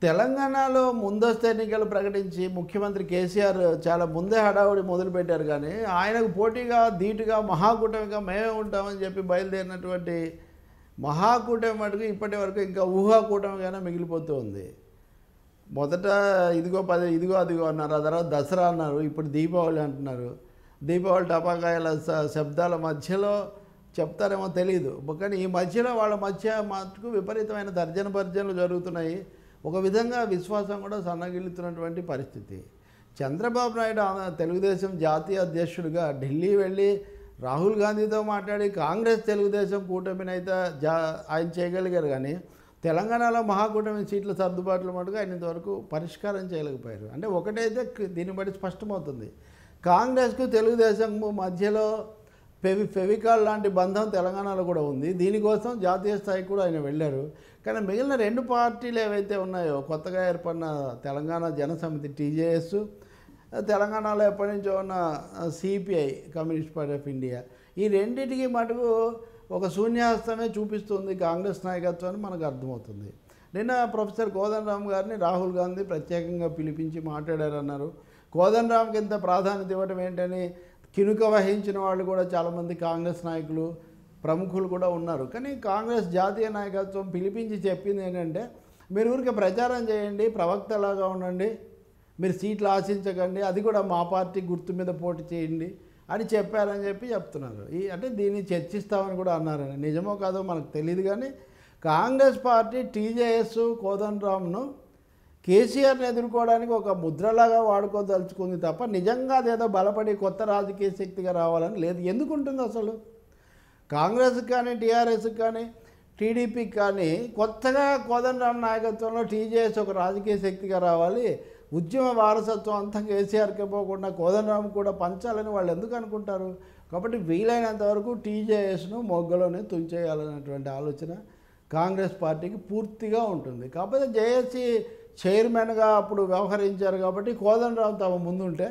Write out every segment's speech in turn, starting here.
తెలంగాణలో ముందస్తు ఎన్నికలు ప్రకటించి ముఖ్యమంత్రి కేసీఆర్ చాలా ముందే హడావుడి మొదలుపెట్టారు కానీ ఆయనకు పోటీగా ధీటుగా మహాకూటమిగా మేమే ఉంటామని చెప్పి బయలుదేరినటువంటి మహాకూటమి మటుకు ఇప్పటి వరకు ఇంకా ఊహాకూటమిగానే మిగిలిపోతూ ఉంది మొదట ఇదిగో పది ఇదిగో అదిగో అన్నారు ఆ తర్వాత దసరా అన్నారు ఇప్పుడు దీపావళి అంటున్నారు దీపావళి టపాకాయల స- శబ్దాల మధ్యలో చెప్తారేమో తెలియదు కానీ ఈ మధ్యలో వాళ్ళ మధ్య మటుకు విపరీతమైన తర్జన భర్జనలు జరుగుతున్నాయి ఒక విధంగా విశ్వాసం కూడా సన్నగిల్లుతున్నటువంటి పరిస్థితి చంద్రబాబు నాయుడు ఆ- తెలుగుదేశం జాతీయ అధ్యక్షుడిగా ఢిల్లీ వెళ్ళి రాహుల్ గాంధీతో మాట్లాడి కాంగ్రెస్ తెలుగుదేశం కూటమిని అయితే జా ఆయన చేయగలిగారు కానీ తెలంగాణలో మహాకూటమి సీట్ల సర్దుబాట్లు మటుకు ఆయన ఇంతవరకు పరిష్కారం చేయలేకపోయారు అంటే ఒకటైతే క- దీన్ని బట్టి స్పష్టమవుతుంది కాంగ్రెస్కు తెలుగుదేశం మధ్యలో ఫెవి ఫెవికాల్ లాంటి బంధం తెలంగాణలో కూడా ఉంది దీనికోసం జాతీయ స్థాయికి కూడా ఆయన వెళ్ళారు కానీ మిగిలిన రెండు పార్టీలు ఏవైతే ఉన్నాయో కొత్తగా ఏర్పడిన తెలంగాణ జనసమితి టీజేఎస్ తెలంగాణలో ఎప్పటి నుంచో ఉన్న CPI communist party of India ఈ రెండింటికి మటుకు ఒక శూన్యాస్తమే చూపిస్తుంది కాంగ్రెస్ నాయకత్వాన్ని మనకు అర్థమవుతుంది నిన్న ప్రొఫెసర్ కోదండరామ్ గారిని రాహుల్ గాంధీ ప్రత్యేకంగా పిలిపించి మాట్లాడారన్నారు కోదండరామ్కి ఇంత ప్రాధాన్యత ఇవ్వడం ఏంటని కినుక వహించిన వాళ్ళు కూడా చాలామంది కాంగ్రెస్ నాయకులు ప్రముఖులు కూడా ఉన్నారు కానీ కాంగ్రెస్ జాతీయ నాయకత్వం పిలిపించి చెప్పింది ఏంటంటే మీరు ఊరికే ప్రచారం చేయండి ప్రవక్తలాగా ఉండండి మీరు సీట్లు ఆశించకండి అది కూడా మా పార్టీ గుర్తు మీద పోటీ చేయండి అని చెప్పారని చెప్పి చెప్తున్నారు ఈ అంటే దీన్ని చర్చిస్తామని కూడా అన్నారు నిజమో కాదో మనకు తెలియదు కానీ కాంగ్రెస్ పార్టీ టీజేఎస్ కోదండరామ్ను కేసీఆర్ని ఎదుర్కోవడానికి ఒక ముద్రలాగా వాడుకోదలుచుకుంది తప్ప నిజంగా అదేదో బలపడి కొత్త రాజకీయ శక్తిగా రావాలని లేదు ఎందుకు ఉంటుంది అసలు కాంగ్రెస్కి కానీ టీఆర్ఎస్కి కానీ టీడీపీకి కానీ కొత్తగా కోదండరామ్ నాయకత్వంలో టీజేఎస్ ఒక రాజకీయ శక్తిగా రావాలి ఉద్యమ వారసత్వం అంతా కేసీఆర్కే పోకుండా కోదండరామ్ కూడా పంచాలని వాళ్ళు ఎందుకు అనుకుంటారు కాబట్టి వీలైనంత వరకు టీజేఎస్ను మొగ్గలోనే తుంచేయాలనేటువంటి ఆలోచన కాంగ్రెస్ పార్టీకి పూర్తిగా ఉంటుంది కాకపోతే జేఏసీ చైర్మన్గా అప్పుడు వ్యవహరించారు కాబట్టి కోదండరామ్ తమ ముందుంటే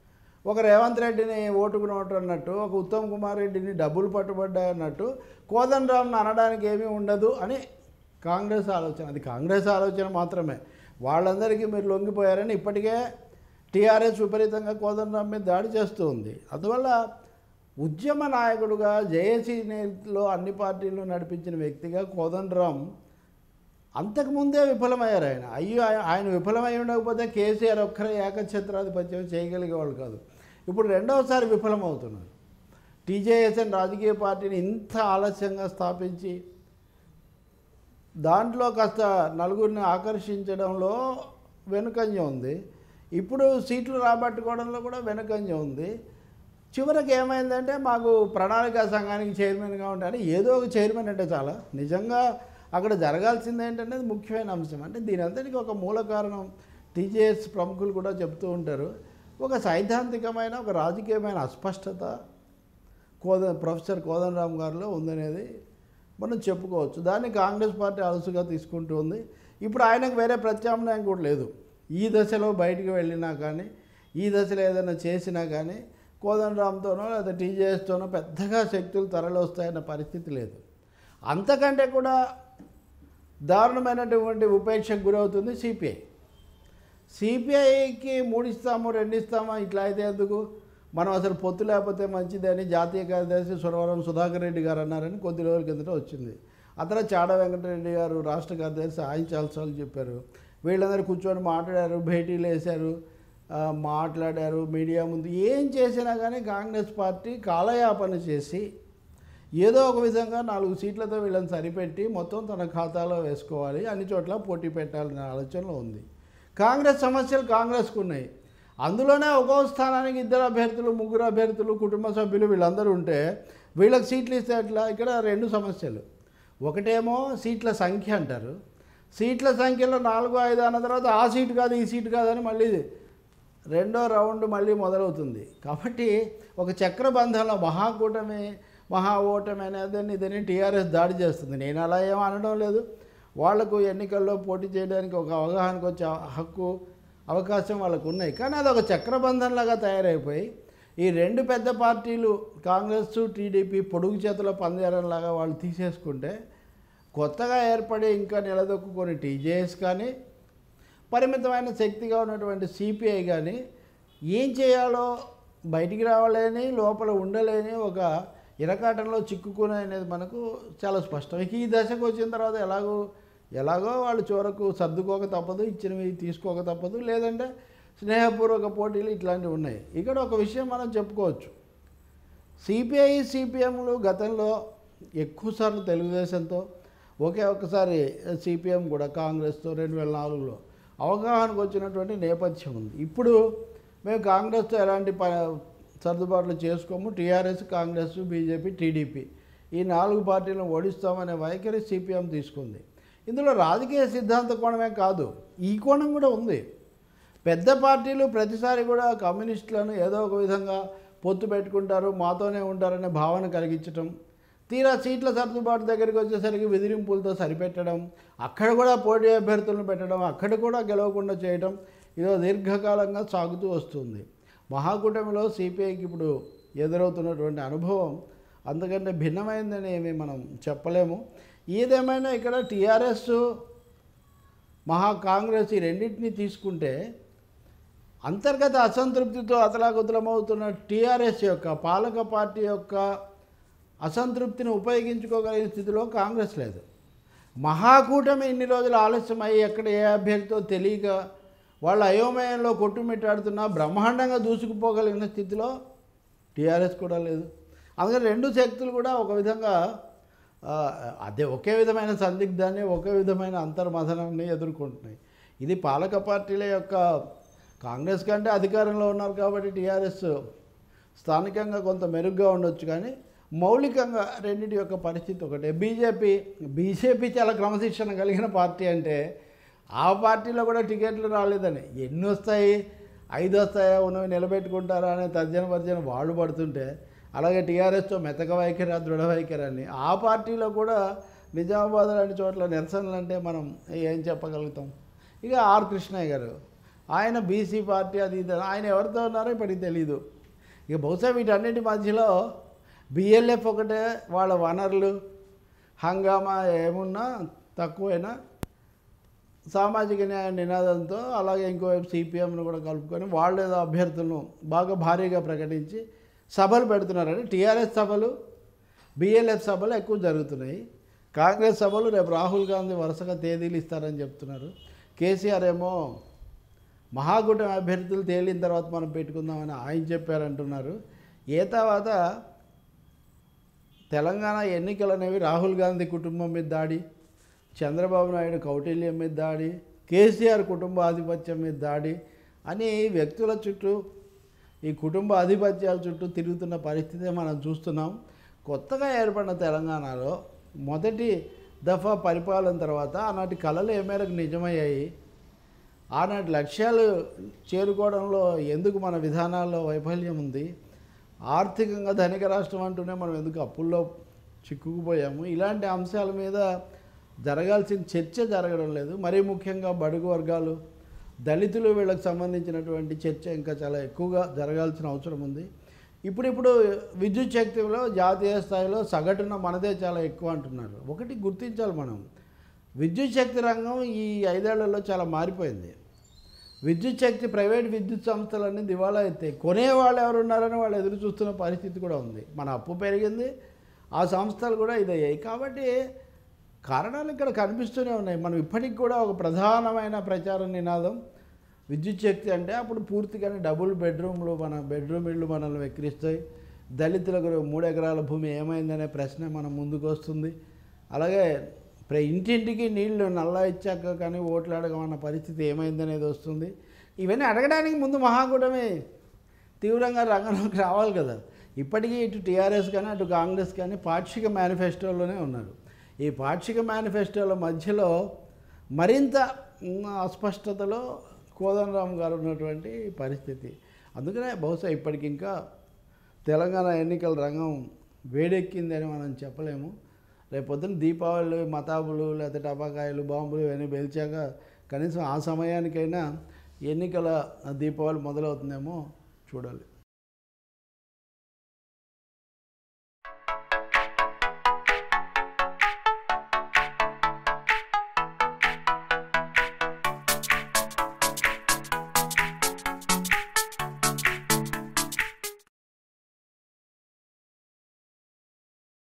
ఒక రేవంత్ రెడ్డిని ఓటుకు నోటు అన్నట్టు ఒక ఉత్తమ్ కుమార్ రెడ్డిని డబ్బులు పట్టుబడ్డాయి అన్నట్టు కోదండరామ్ను అనడానికి ఏమీ ఉండదు అని కాంగ్రెస్ ఆలోచన అది కాంగ్రెస్ ఆలోచన మాత్రమే వాళ్ళందరికీ మీరు లొంగిపోయారని ఇప్పటికే టీఆర్ఎస్ విపరీతంగా కోదండరామ్ మీద దాడి చేస్తూ ఉంది అందువల్ల ఉద్యమ నాయకుడుగా జేఏసీలో అన్ని పార్టీలు నడిపించిన వ్యక్తిగా కోదండరామ్ అంతకుముందే విఫలమయ్యారు ఆయన అయ్యో ఆయ- ఆయన విఫలమై ఉండకపోతే కేసీఆర్ ఒక్కరే ఏకఛత్రాధిపత్యం చేయగలిగేవాళ్ళు కాదు ఇప్పుడు రెండవసారి విఫలమవుతున్నారు టీజేఎస్ఎన్ రాజకీయ పార్టీని ఇంత ఆలస్యంగా స్థాపించి దాంట్లో కాస్త నలుగురిని ఆకర్షించడంలో వెనుకంజ ఉంది ఇప్పుడు సీట్లు రాబట్టుకోవడంలో కూడా వెనుకంజ ఉంది చివరికి ఏమైందంటే మాకు ప్రణాళికా సంఘానికి చైర్మన్గా ఉంటాను ఏదో ఒక చైర్మన్ అంటే చాలా నిజంగా అక్కడ జరగాల్సింది ఏంటంటే ముఖ్యమైన అంశం అంటే దీని అంతటికి ఒక మూల కారణం టీజేఎస్ ప్రముఖులు కూడా చెప్తూ ఉంటారు ఒక సైద్ధాంతికమైన ఒక రాజకీయమైన అస్పష్టత కోద ప్రొఫెసర్ కోదండరామ్ గారిలో ఉందనేది మనం చెప్పుకోవచ్చు దాన్ని కాంగ్రెస్ పార్టీ అలసుగా తీసుకుంటూ ఉంది ఇప్పుడు ఆయనకు వేరే ప్రత్యామ్నాయం కూడా లేదు ఈ దశలో బయటికి వెళ్ళినా కానీ ఈ దశలో ఏదైనా చేసినా కానీ కోదండరామ్తోనో లేదా టీజేఎస్తోనో పెద్దగా శక్తులు తరలివస్తాయన్న పరిస్థితి లేదు అంతకంటే కూడా దారుణమైనటువంటి ఉపేక్షకు గురవుతుంది సిపిఐ సిపిఐకి మూడు ఇస్తాము రెండు ఇస్తామా ఇట్లా అయితే ఎందుకు మనం అసలు పొత్తు లేకపోతే మంచిదని జాతీయ కార్యదర్శి సురవరం సుధాకర్ రెడ్డి గారు అన్నారని కొద్ది రోజుల కిందట వచ్చింది అతను చాడ వెంకటరెడ్డి గారు రాష్ట్ర కార్యదర్శి ఆయన చాలాసార్లు చెప్పారు వీళ్ళందరూ కూర్చొని మాట్లాడారు భేటీలు వేశారు ఆ, మాట్లాడారు మీడియా ముందు ఏం చేసినా కానీ కాంగ్రెస్ పార్టీ కాలయాపన చేసి ఏదో ఒక విధంగా నాలుగు సీట్లతో వీళ్ళని సరిపెట్టి మొత్తం తన ఖాతాలో వేసుకోవాలి అన్ని చోట్ల పోటీ పెట్టాలనే ఆలోచనలో ఉంది కాంగ్రెస్ సమస్యలు కాంగ్రెస్కు ఉన్నాయి అందులోనే ఒక్కో స్థానానికి ఇద్దరు అభ్యర్థులు ముగ్గురు అభ్యర్థులు కుటుంబ సభ్యులు వీళ్ళందరూ ఉంటే వీళ్ళకి సీట్లు ఇస్తే ఎట్లా ఇక్కడ రెండు సమస్యలు ఒకటేమో సీట్ల సంఖ్య అంటారు సీట్ల సంఖ్యలో నాలుగు ఐదు అన్న తర్వాత ఆ సీటు కాదు ఈ సీటు కాదని మళ్ళీ రెండో రౌండ్ మళ్ళీ మొదలవుతుంది కాబట్టి ఒక చక్రబంధంలో మహాకూటమి మహా ఓటమి అనేది ఇదని టీఆర్ఎస్ దాడి చేస్తుంది నేను అలా ఏం అనడం లేదు వాళ్లకు ఎన్నికల్లో పోటీ చేయడానికి ఒక అవగాహనకు వచ్చే హక్కు అవకాశం వాళ్ళకు ఉన్నాయి కానీ అది ఒక చక్రబంధంలాగా తయారైపోయి ఈ రెండు పెద్ద పార్టీలు కాంగ్రెస్ టీడీపీ పొడుగు చేతుల పందేరంలాగా వాళ్ళు తీసేసుకుంటే కొత్తగా ఏర్పడి ఇంకా నిలదొక్కుని టీజేఎస్ కానీ పరిమితమైన శక్తిగా ఉన్నటువంటి సిపిఐ కానీ ఏం చేయాలో బయటికి రావాలని లోపల ఉండలేని ఒక ఇరకాటంలో చిక్కుకునే అనేది మనకు చాలా స్పష్టం ఇక ఈ దశకు వచ్చిన తర్వాత ఎలాగో ఎలాగో వాళ్ళు చివరకు సర్దుకోక తప్పదు ఇచ్చినవి తీసుకోక తప్పదు లేదంటే స్నేహపూర్వక పోటీలు ఇట్లాంటివి ఉన్నాయి ఇక్కడ ఒక విషయం మనం చెప్పుకోవచ్చు సిపిఐ సిపిఎంలు గతంలో ఎక్కువసార్లు తెలుగుదేశంతో ఒకే ఒక్కసారి సిపిఎం కూడా కాంగ్రెస్తో రెండు వేల నాలుగులో అవగాహనకు వచ్చినటువంటి నేపథ్యం ఉంది ఇప్పుడు మేము కాంగ్రెస్తో ఎలాంటి ప సర్దుబాట్లు చేసుకోము టీఆర్ఎస్ కాంగ్రెస్ బీజేపీ టీడీపీ ఈ నాలుగు పార్టీలను ఓడిస్తామనే వైఖరి సిపిఎం తీసుకుంది ఇందులో రాజకీయ సిద్ధాంత కోణమే కాదు ఈ కోణం కూడా ఉంది పెద్ద పార్టీలు ప్రతిసారి కూడా కమ్యూనిస్టులను ఏదో ఒక విధంగా పొత్తు పెట్టుకుంటారు మాతోనే ఉంటారనే భావన కలిగించటం తీరా సీట్ల సర్దుబాటు దగ్గరికి వచ్చేసరికి విదిరింపులతో సరిపెట్టడం అక్కడ కూడా పోటీ అభ్యర్థులను పెట్టడం అక్కడ కూడా గెలవకుండా చేయడం ఇదో దీర్ఘకాలంగా సాగుతూ వస్తుంది మహాకూటమిలో సిపిఐకి ఇప్పుడు ఎదురవుతున్నటువంటి అనుభవం అంతకంటే భిన్నమైందని ఏమీ మనం చెప్పలేము ఏదేమైనా ఇక్కడ టీఆర్ఎస్ మహా కాంగ్రెస్ ఈ రెండింటిని తీసుకుంటే అంతర్గత అసంతృప్తితో అతలాకుతలమవుతున్న టీఆర్ఎస్ యొక్క పాలక పార్టీ యొక్క అసంతృప్తిని ఉపయోగించుకోగలిగిన స్థితిలో కాంగ్రెస్ లేదు మహాకూటమి ఇన్ని రోజులు ఆలస్యమై ఎక్కడ ఏ అభ్యర్థితో తెలియక వాళ్ళ అయోమయంలో కొట్టుమిట్టాడుతున్నా బ్రహ్మాండంగా దూసుకుపోగలిగిన స్థితిలో టీఆర్ఎస్ కూడా లేదు అందుకని రెండు శక్తులు కూడా ఒక విధంగా ఆ, అదే ఒకే విధమైన సందిగ్ధాన్ని ఒకే విధమైన అంతర్మథనాన్ని ఎదుర్కొంటున్నాయి ఇది పాలక పార్టీల యొక్క కాంగ్రెస్ కంటే అధికారంలో ఉన్నారు కాబట్టి టీఆర్ఎస్ స్థానికంగా కొంత మెరుగ్గా ఉండొచ్చు కానీ మౌలికంగా రెండింటి యొక్క పరిస్థితి ఒకటే బీజేపీ బీజేపీ చాలా క్రమశిక్షణ కలిగిన పార్టీ అంటే ఆ పార్టీలో కూడా టికెట్లు రాలేదని ఎన్ని వస్తాయి ఐదు వస్తాయా ఉన్నవి నిలబెట్టుకుంటారా అనే తర్జన భర్జన వాళ్ళు పడుతుంటే అలాగే టీఆర్ఎస్తో మెతక వైఖరి దృఢ వైఖరి అని ఆ పార్టీలో కూడా నిజామాబాద్ లాంటి చోట్ల నిరసనలు అంటే మనం ఏం చెప్పగలుగుతాం ఇక ఆర్ కృష్ణయ్య గారు ఆయన బీసీ పార్టీ అది ఇది అని. ఆయన ఎవరితో ఉన్నారో ఇప్పటికి తెలీదు ఇక బహుశా వీటన్నిటి మధ్యలో బిఎల్ఎఫ్ ఒకటే వాళ్ళ వనరులు హంగామా ఏమున్నా తక్కువైనా సామాజిక న్యాయ నినాదంతో అలాగే ఇంకోవైపు సిపిఎంను కూడా కలుపుకొని వాళ్ళు ఏదో అభ్యర్థులను బాగా భారీగా ప్రకటించి సభలు పెడుతున్నారని టీఆర్ఎస్ సభలు బిఎల్ఎఫ్ సభలు ఎక్కువ జరుగుతున్నాయి కాంగ్రెస్ సభలు రేపు రాహుల్ గాంధీ వరుసగా తేదీలు ఇస్తారని చెప్తున్నారు కేసీఆర్ ఏమో మహాకూటమి అభ్యర్థులు తేలిన తర్వాత మనం పెట్టుకుందామని ఆయన చెప్పారంటున్నారు ఏ తర్వాత తెలంగాణ ఎన్నికలు అనేవి రాహుల్ గాంధీ కుటుంబం మీద దాడి చంద్రబాబు నాయుడు కౌటిల్యం మీద దాడి కేసీఆర్ కుటుంబ ఆధిపత్యం మీద దాడి అని వ్యక్తుల చుట్టూ ఈ కుటుంబ ఆధిపత్యాల చుట్టూ తిరుగుతున్న పరిస్థితి మనం చూస్తున్నాం కొత్తగా ఏర్పడిన తెలంగాణలో మొదటి దఫా పరిపాలన తర్వాత ఆనాటి కళలు ఏ మేరకు నిజమయ్యాయి ఆనాటి లక్ష్యాలు చేరుకోవడంలో ఎందుకు మన విధానాల్లో వైఫల్యం ఉంది ఆర్థికంగా ధనిక రాష్ట్రం అంటూనే మనం ఎందుకు అప్పుల్లో చిక్కుకుపోయాము ఇలాంటి అంశాల మీద జరగాల్సిన చర్చ జరగడం లేదు మరీ ముఖ్యంగా బడుగు వర్గాలు దళితులు వీళ్ళకి సంబంధించినటువంటి చర్చ ఇంకా చాలా ఎక్కువగా జరగాల్సిన అవసరం ఉంది ఇప్పుడిప్పుడు విద్యుత్ శక్తిలో జాతీయ స్థాయిలో సగటున మనదే చాలా ఎక్కువ అంటున్నారు ఒకటి గుర్తించాలి మనం విద్యుత్ శక్తి రంగం ఈ ఐదేళ్లలో చాలా మారిపోయింది విద్యుత్ శక్తి ప్రైవేట్ విద్యుత్ సంస్థలన్నీ దివాళా ఎత్తాయి కొనేవాళ్ళు ఎవరు ఉన్నారని వాళ్ళు ఎదురు చూస్తున్న పరిస్థితి కూడా ఉంది మన అప్పు పెరిగింది ఆ సంస్థలు కూడా ఇదయ్యాయి కాబట్టి కారణాలు ఇక్కడ కనిపిస్తూనే ఉన్నాయి మనం ఇప్పటికి కూడా ఒక ప్రధానమైన ప్రచార నినాదం విద్యుత్ శక్తి అంటే అప్పుడు పూర్తిగానే డబుల్ బెడ్రూమ్లు మన బెడ్రూమ్ ఇళ్ళు మనల్ని వెక్కిరిస్తాయి దళితులకు మూడు ఎకరాల భూమి ఏమైందనే ప్రశ్న మన ముందుకు వస్తుంది అలాగే ప్ర- ఇంటింటికి నీళ్లు నల్లా ఇచ్చాక కానీ ఓట్లు అడగమన్న పరిస్థితి ఏమైందనేది వస్తుంది ఇవన్నీ అడగడానికి ముందు మహాకూటమి తీవ్రంగా రంగంలోకి రావాలి కదా ఇప్పటికీ ఇటు టీఆర్ఎస్ కానీ అటు కాంగ్రెస్ కానీ పాక్షిక మేనిఫెస్టోలోనే ఉన్నారు ఈ పాక్షిక మేనిఫెస్టోల మధ్యలో మరింత మ్, అస్పష్టతలో కోదండరామ్ గారు ఉన్నటువంటి పరిస్థితి అందుకనే బహుశా ఇప్పటికి ఇంకా తెలంగాణ ఎన్నికల రంగం వేడెక్కింది అని మనం చెప్పలేము రేపొద్దున దీపావళి మతాబులు లేకపోతే టపాకాయలు బాంబులు ఇవన్నీ పేల్చాక కనీసం ఆ సమయానికైనా ఎన్నికల దీపావళి మొదలవుతుందేమో చూడాలి